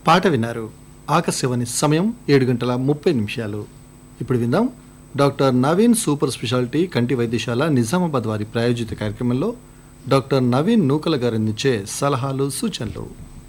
పాట విన్నారు ఆకాశవాణి సమయం ఏడు గంటల ముప్పై నిమిషాలు ఇప్పుడు విందాం డాక్టర్ నవీన్ సూపర్ స్పెషాలిటీ కంటి వైద్యశాల నిజామాబాద్ వారి ప్రాయోజిత కార్యక్రమంలో డాక్టర్ నవీన్ నూకల గారు అందించే సలహాలు సూచనలు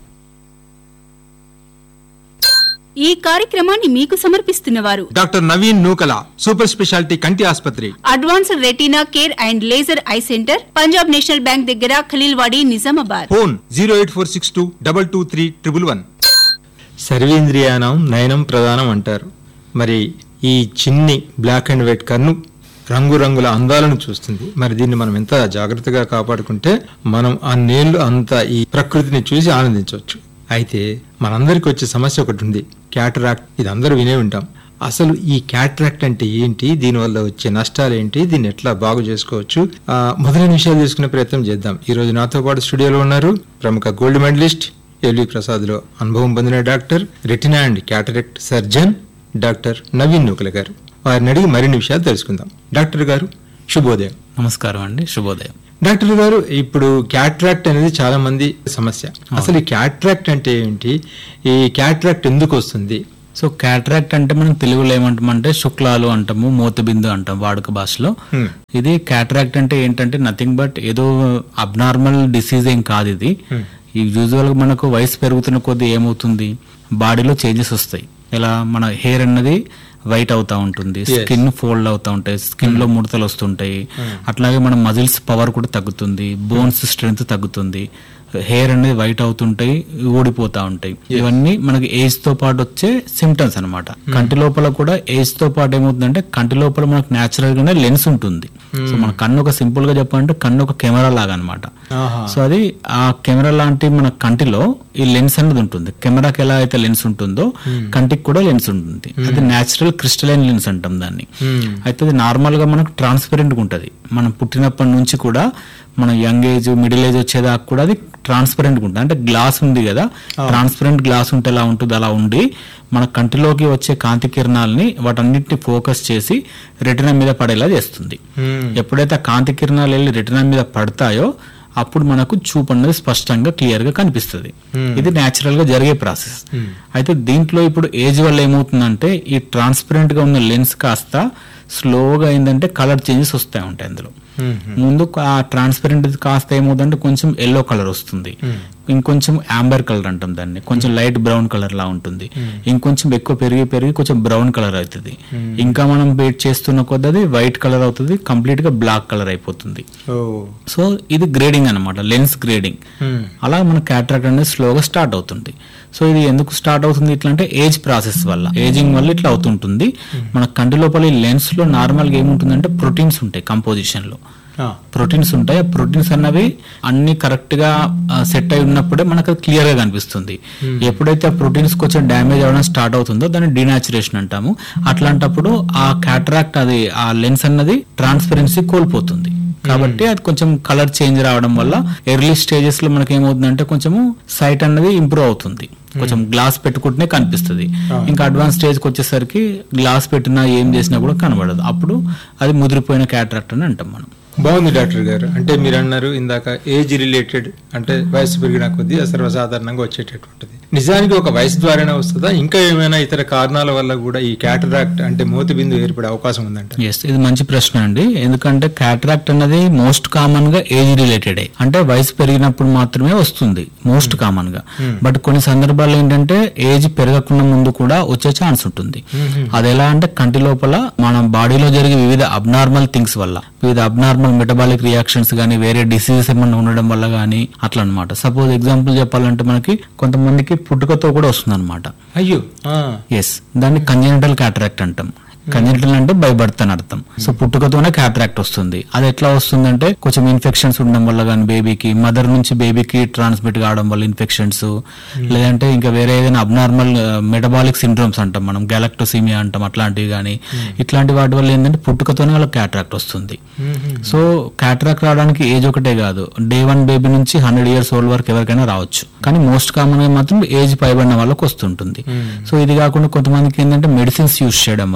ఈ కార్యక్రమాన్ని మీకు సమర్పిస్తున్నవారు doctor Naveen Nukala super speciality కంటి ఆసుపత్రి advanced retina care and laser eye centre Punjab National Bank దగ్గర Khaleelwadi Nizamabad phone zero eight four six two double two three triple one సర్వేంద్రియానం నయనం ప్రధానం అంటారు మరి ఈ చిన్ని బ్లాక్ అండ్ వైట్ కన్ను రంగురంగుల అందాలను చూస్తుంది మరి దీన్ని మనం ఎంత జాగ్రత్తగా కాపాడుకుంటే మనం ఆ నేళ్ళు అంత ఈ ప్రకృతిని చూసి ఆనందించవచ్చు అయితే మనందరికి వచ్చే సమస్య ఒకటి ఉంది క్యాటరాక్ట్ ఇది అందరూ వినే ఉంటాం అసలు ఈ క్యాటరాక్ట్ అంటే ఏంటి దీనివల్ల వచ్చే నష్టాలు ఏంటి దీన్ని ఎట్లా బాగు చేసుకోవచ్చు ఆ, మొదలైన విషయాలు తెలుసుకునే ప్రయత్నం చేద్దాం ఈ రోజు నాతో పాటు స్టూడియోలో ఉన్నారు ప్రముఖ గోల్డ్ మెడలిస్ట్ ఎల్వి ప్రసాద్ లో అనుభవం పొందిన doctor retina and cataract surgeon doctor Naveen Nukala గారు వారిని అడిగి మరిన్ని విషయాలు తెలుసుకుందాం డాక్టర్ గారు శుభోదయం నమస్కారం అండి శుభోదయం డాక్టర్ గారు ఇప్పుడు క్యాట్రాక్ట్ అనేది చాలా మంది సమస్య అసలు ఈ క్యాట్రాక్ట్ అంటే ఏంటి ఈ క్యాట్రాక్ట్ ఎందుకు వస్తుంది సో క్యాట్రాక్ట్ అంటే మనం తెలుగులో ఏమంటామంటే శుక్లాలు అంటాము మోతబిందు అంటాం వాడుక భాషలో Hmm. ఇది క్యాట్రాక్ట్ అంటే ఏంటంటే నథింగ్ బట్ ఏదో అబ్నార్మల్ డిసీజ్ ఏం కాదు ఇది ఈ యూజువల్ గా మనకు వయసు పెరుగుతున్న కొద్దీ ఏమవుతుంది బాడీలో చేంజెస్ వస్తాయి ఇలా మన హెయిర్ అన్నది వైట్ అవుతా ఉంటుంది Yes. స్కిన్ ఫోల్డ్ అవుతా ఉంటాయి స్కిన్ లో ముడతలు వస్తుంటాయి అట్లాగే మన మజిల్స్ పవర్ కూడా తగ్గుతుంది బోన్స్ స్ట్రెంగ్త్ తగ్గుతుంది హెయిర్ అనేది వైట్ అవుతుంటాయి ఊడిపోతా ఉంటాయి ఇవన్నీ మనకి ఏజ్ తో పాటు వచ్చే సిమ్టమ్స్ అన్నమాట కంటి లోపల కూడా ఏజ్ తో పాటు ఏమవుతుందంటే కంటి లోపల మనకు నేచురల్ గానే లెన్స్ ఉంటుంది సో మన కన్ను ఒక సింపుల్ గా చెప్పాలంటే కన్ను ఒక కెమెరా లాగా అనమాట ఆహా. సో అది ఆ కెమెరా లాంటి మన కంటిలో ఈ లెన్స్ అనేది ఉంటుంది కెమెరాకి ఎలా అయితే లెన్స్ ఉంటుందో కంటికి కూడా లెన్స్ ఉంటుంది అది నేచురల్ క్రిస్టలైన్ లెన్స్ అంటాం దాన్ని అయితే అది నార్మల్ గా మనకు ట్రాన్స్పరెంట్ గా ఉంటది మనం పుట్టినప్పటి నుంచి కూడా మన యంగ్ ఏజ్ మిడిల్ ఏజ్ వచ్చేదాకా కూడా అది ట్రాన్స్పరెంట్ గా ఉంటుంది అంటే గ్లాస్ ఉంది కదా ట్రాన్స్పరెంట్ గ్లాస్ ఉంటే ఎలా ఉంటుంది అలా ఉండి మన కంటిలోకి వచ్చే కాంతి కిరణాలని వాటన్నిటిని ఫోకస్ చేసి రెటినా మీద పడేలా చేస్తుంది ఎప్పుడైతే ఆ కాంతి కిరణాలు వెళ్ళి రెటినా మీద పడతాయో అప్పుడు మనకు చూపు అన్నది స్పష్టంగా క్లియర్ గా కనిపిస్తుంది ఇది నేచురల్ గా జరిగే ప్రాసెస్ అయితే దీంట్లో ఇప్పుడు ఏజ్ వల్ల ఏమవుతుందంటే ఈ ట్రాన్స్పరెంట్ గా ఉన్న లెన్స్ కాస్త స్లోగా ఏంటంటే కలర్ చేంజెస్ వస్తాయి ఉంటాయి అందులో ముందు ఆ ట్రాన్స్పరెంట్ కాస్త ఏమవుతుందంటే కొంచెం ఎల్లో కలర్ వస్తుంది ఇంకొంచెం ఆంబర్ కలర్ అంటాం దాన్ని కొంచెం లైట్ బ్రౌన్ కలర్ లా ఉంటుంది ఇంకొంచెం ఎక్కువ పెరిగి పెరిగి కొంచెం బ్రౌన్ కలర్ అవుతుంది ఇంకా మనం వెయిట్ చేస్తున్న కొద్దీ అది వైట్ కలర్ అవుతుంది కంప్లీట్ గా బ్లాక్ కలర్ అయిపోతుంది ఓ సో ఇది గ్రేడింగ్ అన్నమాట లెన్స్ గ్రేడింగ్ అలా మన క్యాట్రాక్ట్ అనేది స్లోగా స్టార్ట్ అవుతుంది సో ఇది ఎందుకు స్టార్ట్ అవుతుంది ఇట్లా అంటే ఏజ్ ప్రాసెస్ వల్ల ఏజింగ్ వల్ల ఇట్లా అవుతుంటుంది మన కంటి లోపల ఈ లెన్స్ లో నార్మల్ గా ఏముంటుందంటే ప్రోటీన్స్ ఉంటాయి కంపోజిషన్ లో ఆ. ప్రోటీన్స్ ఉంటాయి ఆ ప్రోటీన్స్ అన్నవి అన్ని కరెక్ట్ గా సెట్ అయి ఉన్నప్పుడే మనకు క్లియర్ గా కనిపిస్తుంది ఎప్పుడైతే ఆ ప్రోటీన్స్ కొంచెం డ్యామేజ్ అవ్వడం స్టార్ట్ అవుతుందో దాన్ని డినాచురేషన్ అంటాము అట్లాంటప్పుడు ఆ క్యాటరాక్ట్ అది ఆ లెన్స్ అన్నది ట్రాన్స్పరెన్సీ కోల్పోతుంది కాబట్టి అది కొంచెం కలర్ చేంజ్ రావడం వల్ల ఎర్లీ స్టేజెస్ లో మనకి ఏమవుతుందంటే కొంచెము సైట్ అన్నది ఇంప్రూవ్ అవుతుంది కొంచెం గ్లాస్ పెట్టుకుంటేనే కనిపిస్తుంది ఇంకా అడ్వాన్స్ స్టేజ్కి వచ్చేసరికి గ్లాస్ పెట్టినా ఏం చేసినా కూడా కనబడదు అప్పుడు అది ముదిరిపోయిన క్యాటరాక్ట్ అని అంటాం మనం బాగుంది డాక్టర్ గారు అంటే మీరు అన్నారు ఇందాక ఏజ్ రిలేటెడ్ అంటే వయసు పెరిగిన కొద్దీ సర్వసాధారణంగా వచ్చేటటువంటిది నిజానికి ఒక వయసు ద్వారానే వస్తుందా ఇంకా ఏమైనా ఇతర కారణాల వల్ల కూడా ఈ క్యాటరాక్ట్ అంటే మోతి బిందు ఏర్పడే అవకాశం ఉందంట ఎస్ ఇది మంచి ప్రశ్న అండి ఎందుకంటే క్యాటరాక్ట్ అనేది మోస్ట్ కామన్ గా ఏజ్ రిలేటెడ్ అంటే వయసు పెరిగినప్పుడు మాత్రమే వస్తుంది మోస్ట్ కామన్ గా బట్ కొన్ని సందర్భాల్లో ఏంటంటే ఏజ్ పెరగకుండా ముందు కూడా వచ్చే ఛాన్స్ ఉంటుంది అది ఎలా అంటే కంటి లోపల మన బాడీలో జరిగే వివిధ అబ్నార్మల్ థింగ్స్ వల్ల వివిధ అబ్నార్మల్ మెటబాలిక్ రియాక్షన్స్ గానీ వేరే డిసీజెస్ ఏమన్నా ఉండడం వల్ల గానీ అట్లా అనమాట సపోజ్ ఎగ్జాంపుల్ చెప్పాలంటే మనకి కొంతమందికి పుట్టుకతో కూడా వస్తుంది అనమాట అయ్యో ఆ. ఎస్ దాన్ని కంజెనిటల్ క్యాటరాక్ట్ అంటాం కంజెనిటల్ అంటే బై బర్త్ అని అర్థం సో పుట్టుకతోనే క్యాటరాక్ట్ వస్తుంది అది ఎట్లా వస్తుందంటే కొంచెం ఇన్ఫెక్షన్స్ ఉండడం వల్ల కానీ బేబీకి మదర్ నుంచి బేబీకి ట్రాన్స్మిట్ కావడం వల్ల ఇన్ఫెక్షన్స్ లేదంటే ఇంకా వేరే ఏదైనా అబ్నార్మల్ మెటబాలిక్ సిండ్రోమ్స్ అంటాం మనం గ్యాలక్టోసీమియా అంటాం అట్లాంటివి కానీ ఇట్లాంటి వాటి వల్ల ఏంటంటే పుట్టుకతోనే వాళ్ళకి క్యాటరాక్ట్ వస్తుంది సో క్యాటరాక్ట్ రావడానికి ఏజ్ ఒకటే కాదు డే వన్ బేబీ నుంచి హండ్రెడ్ ఇయర్స్ ఓల్డ్ వరకు ఎవరికైనా రావచ్చు కానీ మోస్ట్ కామన్ గా మాత్రం ఏజ్ పైబడిన వాళ్ళకి వస్తుంటుంది సో ఇది కాకుండా కొంతమందికి ఏంటంటే మెడిసిన్స్ యూస్ చేయడం వల్ల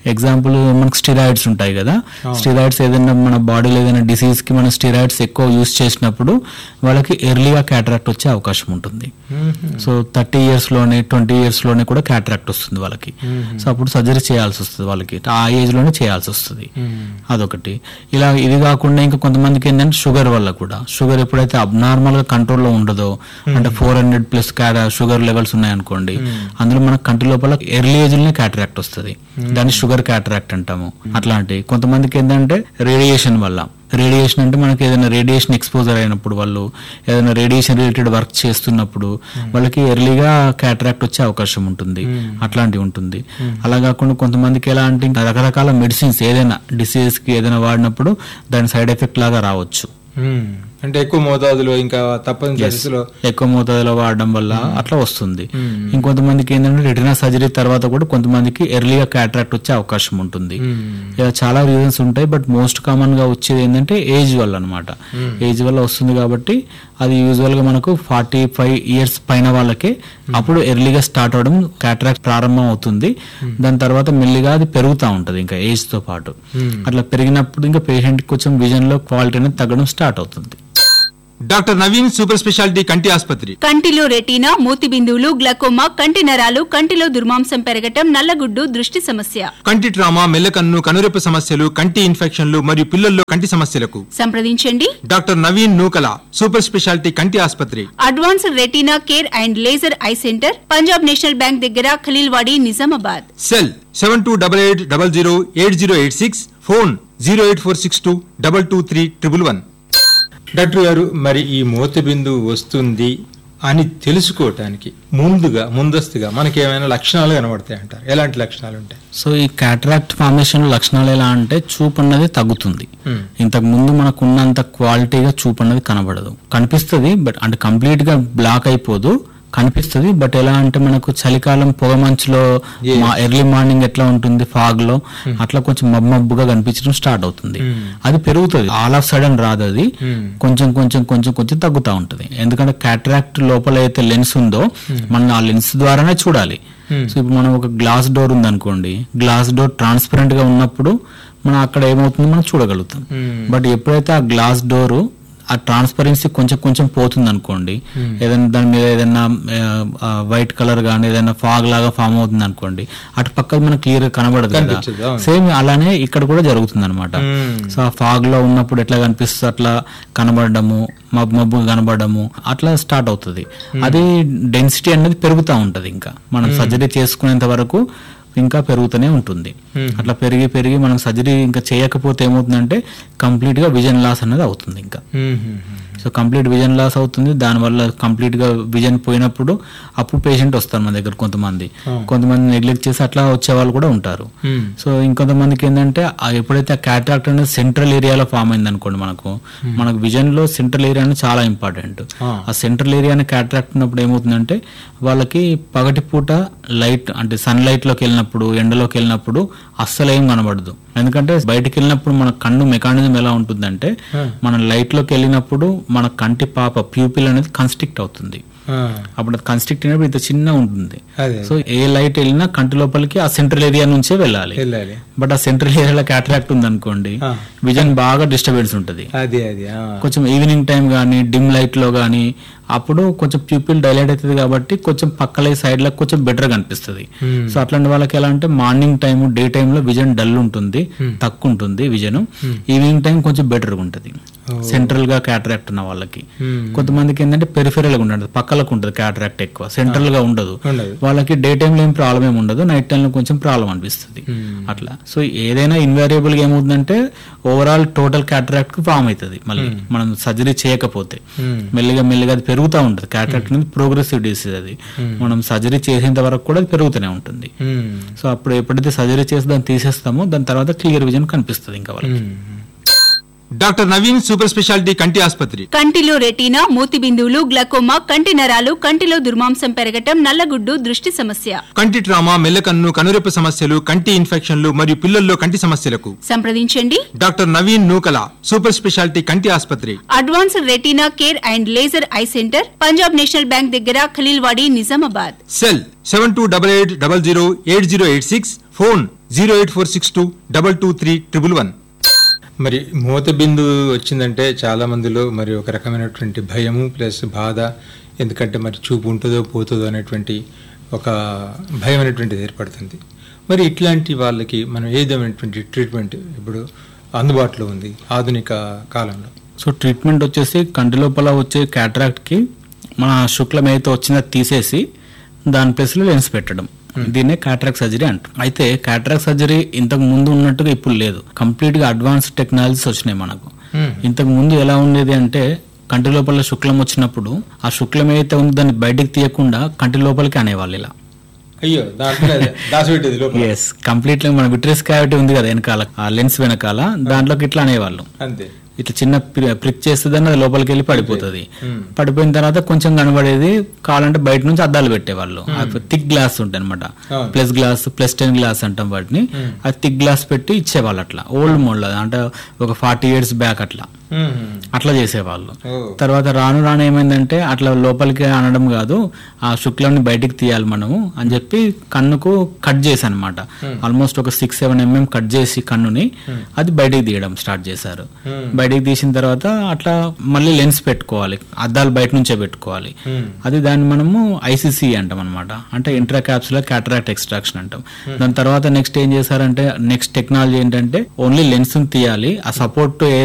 ఎగ్జాంపుల్ మనకు స్టిరాయిడ్స్ ఉంటాయి కదా స్టిరాయిడ్స్ ఏదైనా మన బాడీలో ఏదైనా డిసీజ్ కి మనం స్టిరాయిడ్స్ ఎక్కువ యూస్ చేసినప్పుడు వాళ్ళకి ఎర్లీగా క్యాటరాక్ట్ వచ్చే అవకాశం ఉంటుంది సో థర్టీ ఇయర్స్ లోనే ట్వంటీ ఇయర్స్ లోనే కూడా క్యాటరాక్ట్ వస్తుంది వాళ్ళకి సో అప్పుడు సర్జరీ చేయాల్సి వస్తుంది వాళ్ళకి ఆ ఏజ్ లోనే చేయాల్సి వస్తుంది అదొకటి ఇలా ఇది కాకుండా ఇంకా కొంతమందికి ఏంటంటే షుగర్ వల్ల కూడా షుగర్ ఎప్పుడైతే అబ్నార్మల్ గా కంట్రోల్లో ఉండదో అంటే four hundred plus sugar levels ఉన్నాయనుకోండి అందులో మన కంటి లోపల ఎర్లీ ఏజ్ లోనే క్యాటరాక్ట్ వస్తుంది దాన్ని షుగర్ క్యాటరాక్ట్ అంటాము అట్లాంటి కొంతమందికి ఏంటంటే రేడియేషన్ వల్ల రేడియేషన్ అంటే మనకి ఏదైనా రేడియేషన్ ఎక్స్పోజర్ అయినప్పుడు వాళ్ళు ఏదైనా రేడియేషన్ రిలేటెడ్ వర్క్ చేస్తున్నప్పుడు వాళ్ళకి ఎర్లీగా క్యాటరాక్ట్ వచ్చే అవకాశం ఉంటుంది అట్లాంటివి ఉంటుంది అలా కాకుండా కొంతమందికి ఎలా అంటే ఇంకా రకరకాల మెడిసిన్స్ ఏదైనా డిసీజ్ కి ఏదైనా వాడినప్పుడు దాని సైడ్ ఎఫెక్ట్ లాగా రావచ్చు మ్మ్. అంటే ఎక్కువ మోతాదులో ఇంకా తప్పని పరిస్థితిలో ఎక్కువ మోతాదులో వాడడం వల్ల అట్లా వస్తుంది ఇంకొంతమందికి ఏంటంటే రెటినా సర్జరీ తర్వాత కూడా కొంతమందికి ఎర్లీగా క్యాటరాక్ట్ వచ్చే అవకాశం ఉంటుంది ఇలా చాలా రీజన్స్ ఉంటాయి బట్ మోస్ట్ కామన్ గా వచ్చేది ఏంటంటే ఏజ్ వల్ల అనమాట ఏజ్ వల్ల వస్తుంది కాబట్టి అది యూజువల్ గా మనకు ఫార్టీ ఫైవ్ ఇయర్స్ పైన వాళ్ళకే అప్పుడు ఎర్లీగా స్టార్ట్ అవడం క్యాటరాక్ట్ ప్రారంభం అవుతుంది దాని తర్వాత మెల్లిగా అది పెరుగుతూ ఉంటది ఇంకా ఏజ్ తో పాటు అట్లా పెరిగినప్పుడు ఇంకా పేషెంట్ కొంచెం విజన్ లో క్వాలిటీ అనేది తగ్గడం స్టార్ట్ అవుతుంది డాక్టర్ నవీన్ సూపర్ స్పెషాలిటీ కంటి ఆసుపత్రి కంటిలో రెటీనా మూతి బిందువులు గ్లకోమా కంటి నరాలు కంటిలో దుర్మాంసం పెరగటం నల్లగుడ్డు దృష్టి సమస్య కంటి ట్రామా మెల్లకన్ను కనురెప్ప సమస్యలు కంటి ఇన్ఫెక్షన్లు మరియు పిల్లల్లో కంటి సమస్యలకు సంప్రదించండి doctor Naveen Nukala super speciality కంటి ఆసుపత్రి advanced retina care and laser eye centre Punjab National Bank దగ్గర Khaleelwadi Nizamabad cell seven two double eight double zero eight zero eight six phone zero eight four six two double two three triple one doctor గారు మరి ఈ మూత బిందువు వస్తుంది అని తెలుసుకోవటానికి ముందుగా ముందస్తుగా మనకి ఏమైనా లక్షణాలు కనబడతాయి అంటారు ఎలాంటి లక్షణాలు ఉంటాయి సో ఈ క్యాటరాక్ట్ ఫార్మేషన్ లక్షణాలు ఎలా అంటే చూపు అన్నది తగ్గుతుంది ఇంతకు ముందు మనకు ఉన్నంత క్వాలిటీగా చూపు అన్నది కనబడదు కనిపిస్తుంది బట్ అంటే కంప్లీట్ గా బ్లాక్ అయిపోదు కనిపిస్తుంది బట్ ఎలా అంటే మనకు చలికాలం పొగ మంచులో ఎర్లీ మార్నింగ్ ఎట్లా ఉంటుంది ఫాగ్ లో అట్లా కొంచెం మబ్బు మబ్బుగా కనిపించడం స్టార్ట్ అవుతుంది అది పెరుగుతుంది ఆల్ ఆఫ్ సడన్ రాదు అది కొంచెం కొంచెం కొంచెం కొంచెం తగ్గుతూ ఉంటుంది ఎందుకంటే క్యాటరాక్ట్ లోపల అయితే లెన్స్ ఉందో మనం ఆ లెన్స్ ద్వారానే చూడాలి సో ఇప్పుడు మనం ఒక గ్లాస్ డోర్ ఉంది అనుకోండి గ్లాస్ డోర్ ట్రాన్స్పరెంట్ గా ఉన్నప్పుడు మనం అక్కడ ఏమవుతుందో మనం చూడగలుగుతాం బట్ ఎప్పుడైతే ఆ గ్లాస్ డోర్ ఆ ట్రాన్స్పరెన్సీ కొంచెం కొంచెం పోతుంది అనుకోండి ఏదైనా దాని మీద ఏదైనా వైట్ కలర్ గానీ ఏదైనా ఫాగ్ లాగా ఫామ్ అవుతుంది అనుకోండి అటు పక్కన మనకు క్లియర్ గా కనబడదు కదా కనిపించదు, అవును. సేమ్ అలానే ఇక్కడ కూడా జరుగుతుంది అనమాట సో ఆ ఫాగ్ లో ఉన్నప్పుడు ఎట్లా కనిపిస్తుంది అట్లా కనబడము మబ్బు మబ్బు కనబడము అట్లా స్టార్ట్ అవుతుంది అది డెన్సిటీ అనేది పెరుగుతూ ఉంటది ఇంకా మనం సర్జరీ చేసుకునేంత వరకు ఇంకా పెరుగుతూనే ఉంటుంది అట్లా పెరిగి పెరిగి మనం సర్జరీ ఇంకా చేయకపోతే ఏమవుతుందంటే కంప్లీట్ గా విజన్ లాస్ అనేది అవుతుంది ఇంకా సో కంప్లీట్ విజన్ లాస్ అవుతుంది దానివల్ల కంప్లీట్ గా విజన్ పోయినప్పుడు అప్పుడు పేషెంట్ వస్తారు మన దగ్గర కొంతమంది కొంతమంది నెగ్లెక్ట్ చేసి అట్లా వచ్చే వాళ్ళు కూడా ఉంటారు సో ఇంకొంతమందికి ఏంటంటే ఆ ఎప్పుడైతే ఆ క్యాటరాక్ట్ అనేది సెంట్రల్ ఏరియాలో ఫామ్ అయింది అనుకోండి మనకు మనకు విజన్ లో సెంట్రల్ ఏరియా అనేది చాలా ఇంపార్టెంట్ ఆ సెంట్రల్ ఏరియాని క్యాటరాక్ట్ ఉన్నప్పుడు ఏమవుతుందంటే వాళ్ళకి పగటి పూట లైట్ అంటే సన్ లైట్ లోకి వెళ్ళినప్పుడు ఎండలోకి వెళ్ళినప్పుడు అస్సలు ఏం కనబడదు ఎందుకంటే బయటికి వెళ్ళినప్పుడు మన కన్ను మెకానిజం ఎలా ఉంటుందంటే మనం లైట్ లోకి వెళ్ళినప్పుడు మన కంటి పాప ప్యూపిల్ అనేది కన్స్ట్రిక్ట్ అవుతుంది అప్పుడు అది కన్స్ట్రిక్ట్ అయినప్పుడు ఇంత చిన్న ఉంటుంది అదే. సో ఏ లైట్ వెళ్ళినా కంటి లోపలికి ఆ సెంట్రల్ ఏరియా నుంచే వెళ్ళాలి వెళ్ళాలి బట్ ఆ సెంట్రల్ ఏరియాలో క్యాటరాక్ట్ ఉంది అనుకోండి ఆ. విజన్ బాగా డిస్టర్బెన్స్ ఉంటుంది అది అది ఆ. కొంచెం ఈవినింగ్ టైం కానీ డిమ్ లైట్ లో కానీ అప్పుడు కొంచెం ప్యూపిల్ డైలైట్ అవుతుంది కాబట్టి కొంచెం పక్కల సైడ్ లో కొంచెం బెటర్ కనిపిస్తుంది సో అట్లాంటి వాళ్ళకి ఎలా అంటే మార్నింగ్ టైం డే టైం లో విజన్ డల్ ఉంటుంది తక్కువ ఉంటుంది విజన్ ఈవినింగ్ టైం కొంచెం బెటర్ ఉంటుంది సెంట్రల్ గా క్యాటరాక్ట్ ఉన్న వాళ్ళకి కొంతమందికి ఏంటంటే పెరిఫెరల్ గా ఉంటుంది పక్కలకు ఉంటుంది క్యాటరాక్ట్ ఎక్కువ సెంట్రల్ గా ఉండదు ఉండదు. వాళ్ళకి డే టైంలో ఏం ప్రాబ్లం ఏమి ఉండదు నైట్ టైంలో కొంచెం ప్రాబ్లం అనిపిస్తుంది అట్లా సో ఏదైనా ఇన్వారియబుల్ గా ఏమవుతుందంటే ఓవరాల్ టోటల్ క్యాటరాక్ట్ కు ఫామ్ అవుతుంది మళ్ళీ మనం సర్జరీ చేయకపోతే మెల్లిగా మెల్లిగా అది పెరుగుతూ ఉంటుంది క్యాటరాక్ట్ అనేది ప్రోగ్రెసివ్ డిసీజ్ అది మనం సర్జరీ చేసేంత వరకు కూడా అది పెరుగుతూనే ఉంటుంది మ్మ్. సో అప్పుడు ఎప్పుడైతే సర్జరీ చేసి దాన్ని తీసేస్తామో దాని తర్వాత క్లియర్ విజన్ కనిపిస్తుంది ఇంకా వాళ్ళకి డాక్టర్ నవీన్ సూపర్ స్పెషాలిటీ కంటి ఆసుపత్రి కంటిలో రెటీనా మూతి బిందువులు గ్లకోమా కంటి నరాలు కంటిలో దుర్మాంసం పెరగటం నల్లగుడ్డు దృష్టి సమస్య కంటి ట్రామా మెల్లకన్ను కనురెప్ప సమస్యలు కంటి ఇన్ఫెక్షన్లు మరియు పిల్లల్లో కంటి సమస్యలకు సంప్రదించండి doctor Naveen Nukala super speciality కంటి ఆసుపత్రి advanced retina care and laser eye centre Punjab National Bank దగ్గర Khaleelwadi Nizamabad cell seven two double eight double zero eight zero eight six phone zero eight four six two double two three triple one మరి మూత బిందు వచ్చిందంటే చాలా మందిలో మరి ఒక రకమైనటువంటి భయము ప్లస్ బాధ ఎందుకంటే మరి చూపు ఉంటుందో పోతుందో అనేటువంటి ఒక భయం అనేటువంటిది ఏర్పడుతుంది మరి ఇట్లాంటి వాళ్ళకి మనం ఏ విధమైనటువంటి ట్రీట్మెంట్ ఇప్పుడు అందుబాటులో ఉంది ఆధునిక కాలంలో సో ట్రీట్మెంట్ వచ్చేసి కంటి లోపల వచ్చే cataract కి మన శుక్లం ఏదైతే వచ్చిందో అది తీసేసి దాని ప్లేస్లో లెన్స్ పెట్టడం దీన్నే కాట్రాక్ట్ సర్జరీ అంటాం అయితే కాట్రాక్ట్ సర్జరీ ఇంతకు ముందు ఉన్నట్టుగా ఇప్పుడు లేదు కంప్లీట్ గా అడ్వాన్స్ టెక్నాలజీస్ వచ్చినాయి మనకు ఇంతకు ముందు ఎలా ఉండేది అంటే కంటి లోపల శుక్లం వచ్చినప్పుడు ఆ శుక్లం ఏదైతే ఉందో దాన్ని బయటికి తీయకుండా కంటి లోపలికి అనేవాళ్ళు ఇలా అయ్యో దాంట్లో దాచిపెట్టేది లోపల ఎస్ కంప్లీట్ మన విట్రెస్ క్యావిటీ ఉంది కదా వెనకాల ఆ లెన్స్ వెనకాల దాంట్లోకి ఇట్లా అనేవాళ్ళు అంతే ఇట్లా చిన్న ప్రి- ప్రిక్ చేస్తే దాన్ని అది లోపలికి వెళ్ళి పడిపోతుంది పడిపోయిన తర్వాత కొంచెం కనబడేది కావాలంటే బయట నుంచి అద్దాలు పెట్టేవాళ్ళు థిక్ గ్లాస్ ఉంటాయి అనమాట అవును. Plus glass plus ten glass అంటాం వాటిని అది థిక్ గ్లాస్ పెట్టి ఇచ్చేవాళ్ళు అట్లా ఓల్డ్ మోడల్ అది అంటే ఒక ఫార్టీ ఇయర్స్ బ్యాక్ అట్లా అట్లా చేసేవాళ్ళు ఓ. తర్వాత రాను రాను ఏమైందంటే అట్లా లోపలికి అనడం కాదు ఆ శుక్లంని బయటికి తీయాలి మనము అని చెప్పి కన్నుకు కట్ చేసి అనమాట ఆల్మోస్ట్ ఒక సిక్స్ సెవెన్ ఎంఎం కట్ చేసి కన్నుని అది బయటికి తీయడం స్టార్ట్ చేశారు బయటికి తీసిన తర్వాత అట్లా మళ్ళీ లెన్స్ పెట్టుకోవాలి అద్దాలు బయట నుంచే పెట్టుకోవాలి అది దాన్ని మనము ఐసీసీ అంటాం అనమాట అంటే ఇంట్రా క్యాప్సులర్ క్యాటరాక్ట్ ఎక్స్ట్రాక్షన్ అంటాం దాని తర్వాత నెక్స్ట్ ఏం చేశారంటే నెక్స్ట్ టెక్నాలజీ ఏంటంటే ఓన్లీ లెన్స్ తీయాలి ఆ సపోర్ట్